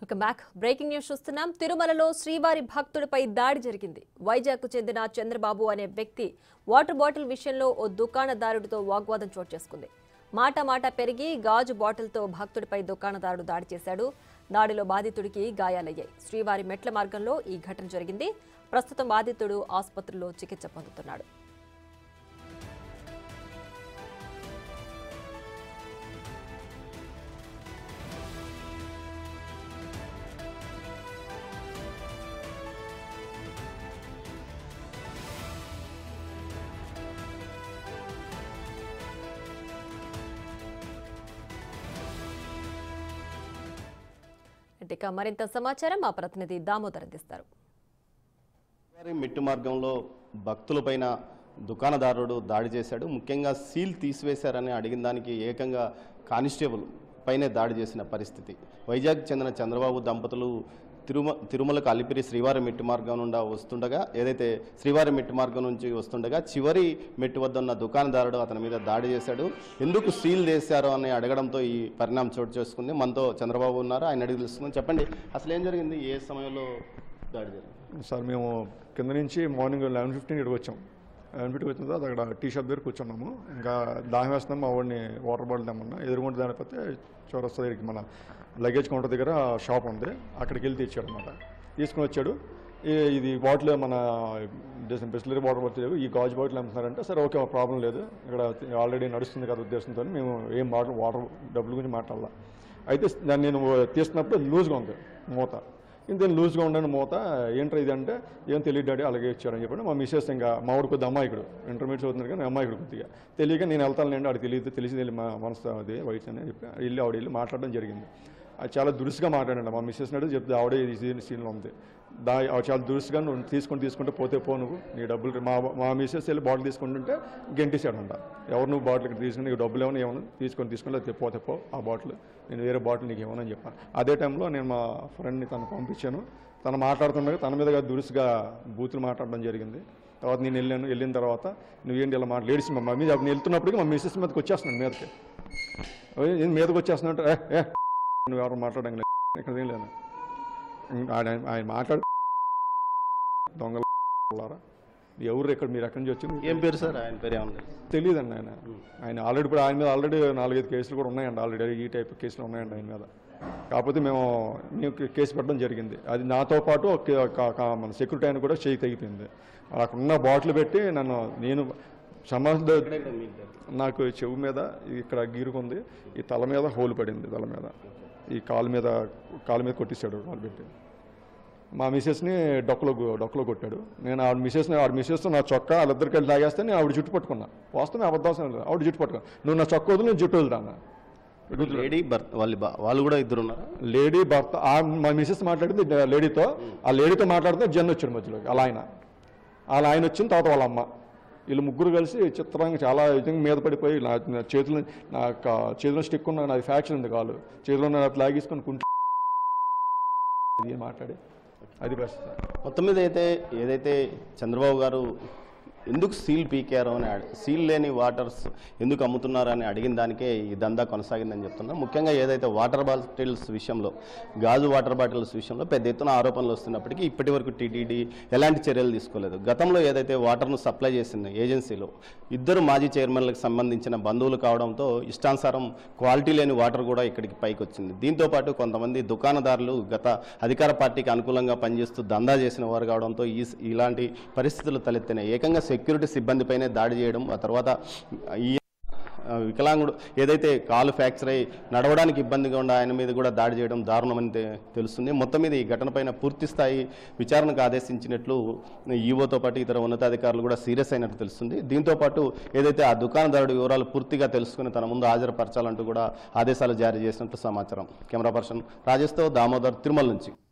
welcome back breaking news చూస్తున్నాం తిరుమలలో శ్రీవారి భక్తుడిపై దాడి జరిగింది వైజాగ్కు చెందిన చంద్రబాబు అనే వ్యక్తి వాటర్ బాటిల్ విషయంలో ఓ దుకాణదారుడితో వాగ్వాదం చోటు చేసుకుంది మాట మాట పెరిగి గాజు బాటిల్తో భక్తుడిపై దుకాణదారుడు దాడి చేశాడు దాడిలో బాధితుడికి గాయాలయ్యాయి శ్రీవారి మెట్ల మార్గంలో ఈ ఘటన జరిగింది ప్రస్తుతం బాధితుడు ఆసుపత్రిలో చికిత్స పొందుతున్నాడు ఇక మరింత సమాచారం మా ప్రతినిధి దామోదర్ అందిస్తారు వారి మిట్టు మార్గంలో భక్తులపైన దుకాణదారుడు దాడి చేశాడు ముఖ్యంగా సీల్ తీసివేశారని అడిగిన దానికి ఏకంగా కానిస్టేబుల్ పైనే దాడి చేసిన పరిస్థితి వైజాగ్ చెందిన చంద్రబాబు దంపతులు తిరుమ తిరుమలకు అలిపిరి శ్రీవారి మెట్టు మార్గం నుండా వస్తుండగా ఏదైతే శ్రీవారి మెట్టు మార్గం నుంచి వస్తుండగా చివరి మెట్టు వద్ద ఉన్న దుకాణదారుడు అతని మీద దాడి చేశాడు ఎందుకు సీల్ చేశారు అని అడగడంతో ఈ పరిణామం చోటు చేసుకుంది మనతో చంద్రబాబు ఉన్నారు ఆయన అడిగి తెలుసుకుందాం చెప్పండి అసలు ఏం జరిగింది ఏ సమయంలో దాడి జరిగింది సార్ మేము కింద నుంచి మార్నింగ్ లెవెన్ ఫిఫ్టీన్ ఇక్కడికి వచ్చాం లెవెన్ ఫిఫ్టీన్ వచ్చిన తర్వాత అక్కడ టీ షాప్ దగ్గర కూర్చున్నాము ఇంకా దాహం వేస్తున్నాం మా వాడిని వాటర్ బాటిల్ తెమ్మన్నా ఎదురుకుంటే దానిపోతే చౌరస్తా దగ్గరికి మన లగేజ్ కౌంటర్ దగ్గర షాప్ ఉంది అక్కడికి వెళ్ళి తెచ్చాడు అనమాట తీసుకుని వచ్చాడు ఈ- ఇది బాటిల్ మన బిస్లరీ వాటర్ బాటిల్ ఈ గాజు బాటిల్ అమ్ముతున్నారంటే సరే ఓకే ప్రాబ్లం లేదు ఇక్కడ ఆల్రెడీ నడుస్తుంది కదా ఉద్దేశంతో మేము ఏం బాటిల్ వాటర్ డబ్బుల గురించి మాట్లాడాల అయితే దాన్ని నేను తీస్తున్నప్పుడు లూజ్గా ఉంది మూత ఇంత లూజ్గా ఉండని మూత ఏంట్రా ఇది అంటే ఏం తెలియదు డాడీ అలాగే ఇచ్చారని చెప్పండి మా మిస్సెస్ ఇంకా మా వాడు కొద్ది అమ్మాయికుడు ఇంటర్మీడియట్ చదువుతున్నారు కానీ అమ్మాయికుడు కొద్దిగా తెలియక నేను వెళ్తాను లేండి ఆడికి తెలియదు తెలిసి తెలియదు మా మనసు అది వైట్స్ అని చెప్పి వెళ్ళి ఆవిడ వెళ్ళి మాట్లాడడం జరిగింది అది చాలా దురుసుగా మాట్లాడండి మా మిస్సెస్ నాడు చెప్తే ఆవిడే ఈ సీన్ సీన్లో ఉంది దా ఆవిడ చాలా దురుసుగా నువ్వు తీసుకొని తీసుకుంటే పోతే పో నువ్వు నీ డబ్బులు మా మా మిస్సెస్ వెళ్ళి బాటిల్ తీసుకుంటుంటే గెంటేశాడంట ఎవరు నువ్వు బాటిల్ ఇక్కడ తీసుకుని నీకు డబ్బులు ఏమైనా ఏమన్నా తీసుకొని తీసుకుని లేకపోతే పోతే పో ఆ బాటిల్ నేను వేరే బాటిల్ నీకు ఇవ్వనని చెప్పాను అదే టైంలో నేను మా ఫ్రెండ్ని తను పంపించాను తను మాట్లాడుతుండగా తన మీదగా దురుసుగా బూతులు మాట్లాడడం జరిగింది తర్వాత నేను వెళ్ళాను వెళ్ళిన తర్వాత నువ్వేంటి ఇలా మాట్లాడి లేడీస్ మా మమ్మీ నేను వెళ్తున్నప్పటికీ మా మిస్సెస్ మీదకి వచ్చేస్తున్నాను మీదకి ఓయ్, నేను మీదకి వచ్చేస్తున్నట్టు ఏ ఏ నువ్వు ఎవరు మాట్లాడడం లేదు ఇక్కడ ఏం లేదు ఇంకా ఆయన ఆయన మాట్లాడు దొంగలారా ఎవరు ఇక్కడ మీరు ఎక్కడి నుంచి వచ్చి ఏం పేరు సార్ ఆయన పేరు ఏమన్నా తెలియదండి ఆయన ఆయన ఆల్రెడీ ఇప్పుడు ఆయన మీద ఆల్రెడీ నాలుగైదు కేసులు కూడా ఉన్నాయండి ఆల్రెడీ ఈ టైప్ కేసులు ఉన్నాయండి ఆయన మీద కాకపోతే మేము మేము కే- కేసు పెట్టడం జరిగింది అది నాతో పాటు ఒక కే- క- క- మన సెక్యూరిటీ ఆయన కూడా చేయి తెగిపోయింది అక్కడ ఉన్న బాటిల్ పెట్టి నన్ను నేను సమాజ నాకు చెవు మీద ఇక్కడ గీరుకుంది ఈ తల మీద హోల్ పడింది తల మీద ఈ కాలు మీద కాలు మీద కొట్టేశాడు కాలు పెట్టి మా మిసెస్ని డొక్కలో గు- డొక్కలో కొట్టాడు నేను ఆవిడ మిసెస్ని ఆవిడ మిసెస్తో నా చొక్కా వాళ్ళిద్దరికి వెళ్ళి లాగేస్తే నేను ఆవిడ జుట్టు పట్టుకున్నా వాస్తవం అబద్ధాసం లేదు ఆవిడ జుట్టు పట్టుకున్నా నువ్వు నా చొక్కా వదిలి నేను జుట్టు వదిలాను లేడీ భర్త వాళ్ళ బా- వాళ్ళు కూడా ఇద్దరు ఉన్నారు లేడీ భర్త ఆ మా మిసెస్ మాట్లాడింది డ- లేడీతో ఆ లేడీతో మాట్లాడితే జన్ వచ్చాడు మధ్యలోకి అలా ఆయన అలా ఆయన వచ్చిన తర్వాత వాళ్ళ అమ్మ వీళ్ళు ముగ్గురు కలిసి చిత్రంగా చాలా విధంగా మీద పడిపోయి నా నా చేతులు నా క- చేతిలో స్టిక్ ఉన్న నాది ఫ్యాక్షన్ ఉంది కాలు చేతిలో ఉన్న అట్లా లాగేసుకొని కుంటు ఇది మాట్లాడి అది బెస్ట్ సార్ మొత్తం మీద అయితే ఏదైతే చంద్రబాబు గారు ఎందుకు సీల్ పీకారు అని అడి- సీల్ లేని వాటర్స్ ఎందుకు అమ్ముతున్నారు అని అడిగిన దానికే ఈ దందా కొనసాగిందని చెప్తున్నా ముఖ్యంగా ఏదైతే వాటర్ బాటిల్స్ విషయంలో గాజు వాటర్ బాటిల్స్ విషయంలో పెద్ద ఎత్తున ఆరోపణలు వస్తున్నప్పటికీ ఇప్పటి వరకు టీటీడీ ఎలాంటి చర్యలు తీసుకోలేదు గతంలో ఏదైతే వాటర్ను సప్లై చేసిన ఏజెన్సీలో ఇద్దరు మాజీ చైర్మన్లకు సంబంధించిన బంధువులు కావడంతో ఇష్టానుసారం క్వాలిటీ లేని వాటర్ కూడా ఇక్కడికి పైకి వచ్చింది దీంతో పాటు కొంతమంది దుకాణదారులు గత అధికార పార్టీకి అనుకూలంగా పనిచేస్తూ దందా చేసిన వారు కావడంతో ఈ ఇలాంటి పరిస్థితులు తలెత్తినాయి ఏకంగా సెక్యూరిటీ సిబ్బందిపైనే దాడి చేయడం ఆ తర్వాత ఈ ఆ, వికలాంగుడు ఏదైతే కాలు ఫ్రాక్చర్ అయ్యి నడవడానికి ఇబ్బందిగా ఉండ ఆయన మీద కూడా దాడి చేయడం దారుణమని తె- తెలుస్తుంది మొత్తం మీద ఈ ఘటనపైన పూర్తి స్థాయి విచారణకు ఆదేశించినట్లు ఈవోతో పాటు ఇతర ఉన్నతాధికారులు కూడా సీరియస్ అయినట్టు తెలుస్తుంది దీంతో పాటు ఏదైతే ఆ దుకాణదారుడి వివరాలు పూర్తిగా తెలుసుకుని తన ముందు హాజరుపరచాలంటూ కూడా ఆదేశాలు జారీ చేసినట్లు సమాచారం కెమెరా పర్సన్ రాజేష్తో దామోదర్ తిరుమల నుంచి